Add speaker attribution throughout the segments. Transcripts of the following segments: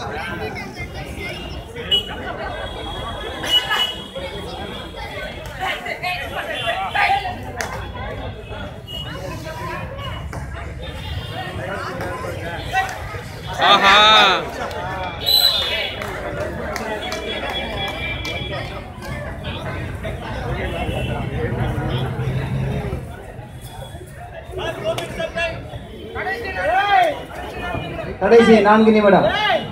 Speaker 1: ஆஹா
Speaker 2: கடைசி நான்கு நிமிடம்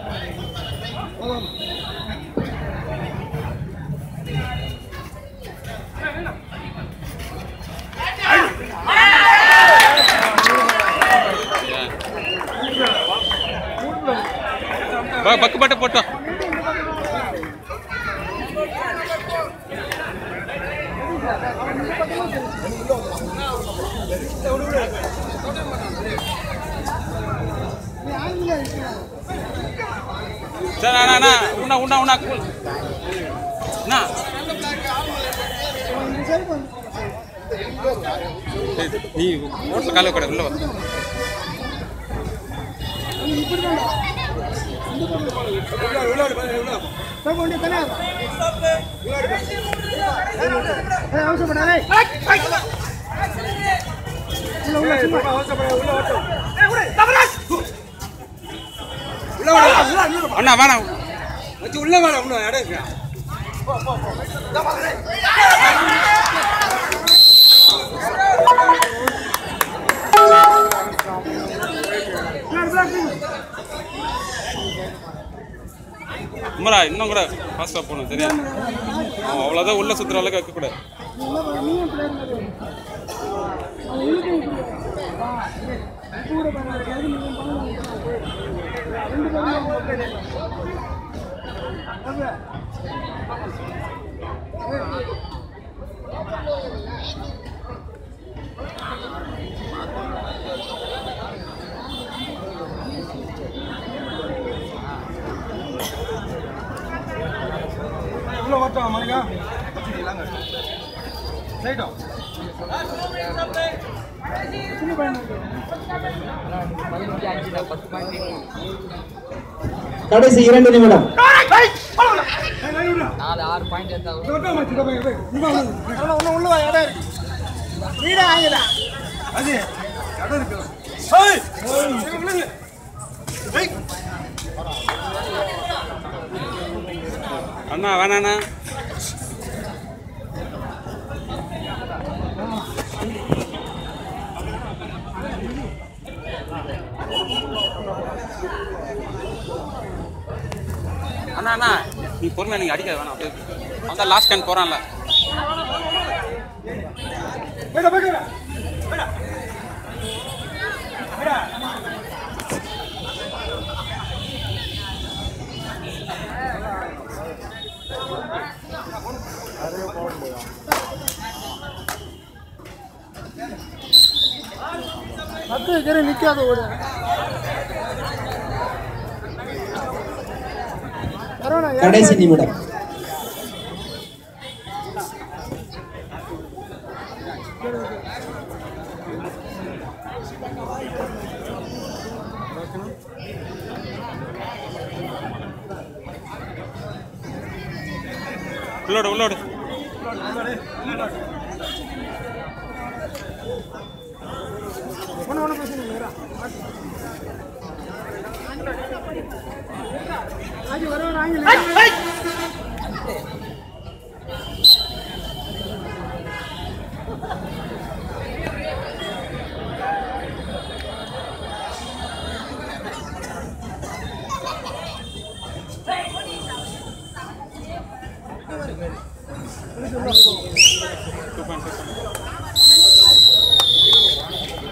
Speaker 1: ப- பக்கு பட்டு போட்டோம் சரி அண்ணா அண்ணா உண்ணா உண்ணா உண்ணா கூல் அண்ணா சரி, நீ ரோட்ல காலை கடை உள்ள வா அண்ணா வேணாம்
Speaker 3: உள்ள வேணாம் இன்னும் இடம் இருக்கா
Speaker 1: குமரா இன்னும் கூட ஃபாஸ்ட்டாக போகணும் சரியா அவன் அவ்வளோதான் உள்ள சுற்றுற அளவுக்கு வைக்கக்கூடாது
Speaker 3: உள்ள வரட்டும் மணிக்கா சைட்டும்
Speaker 2: கடைசி இரண்டு நிமிடம்
Speaker 4: நாலு ஆறு பாயிண்ட் எடுத்தா
Speaker 3: அது இடம் இருக்கு
Speaker 1: அண்ணா வேணாண்ணா அண்ணா அண்ணா நீ பொறுமையா நீங்க அடிக்க வேணாம் அப்படியே அவன் தான் லாஸ்ட் ஸ்கேன் போறான்ல
Speaker 3: போய்டா போய்டா
Speaker 5: பத்து வைக்கிற நிக்காத ஓடு
Speaker 2: கடைசி நிமிடம்
Speaker 1: உள்ளோடு உள்ளோடு
Speaker 5: ஒன்று ஒன்று பிரச்சனை இல்லை ஆகி வருவார் ஆங்கில
Speaker 1: டூ பாயிண்ட் டூ